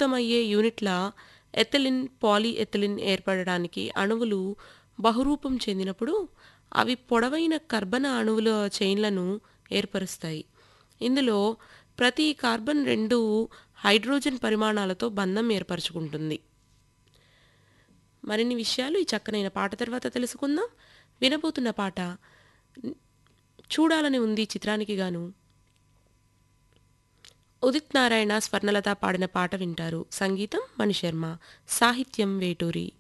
ఉత్పన్నమయ్యే యూనిట్ల ఎథిలిన్ పాలీఎథిలిన్ ఏర్పడడానికి అణువులు బహురూపం చెందినప్పుడు అవి పొడవైన కర్బన అణువుల చైన్లను ఏర్పరుస్తాయి ఇందులో ప్రతి కార్బన్ రెండు హైడ్రోజన్ పరిమాణాలతో బంధం ఏర్పరచుకుంటుంది మరిన్ని విషయాలు ఈ చక్కనైన పాట తర్వాత తెలుసుకుందాం వినబోతున్న పాట చూడాలని ఉంది చిత్రానికి గాను ఉదిత్ నారాయణ స్వర్ణలత పాడిన పాట వింటారు సంగీతం మణిశర్మ సాహిత్యం వేటూరి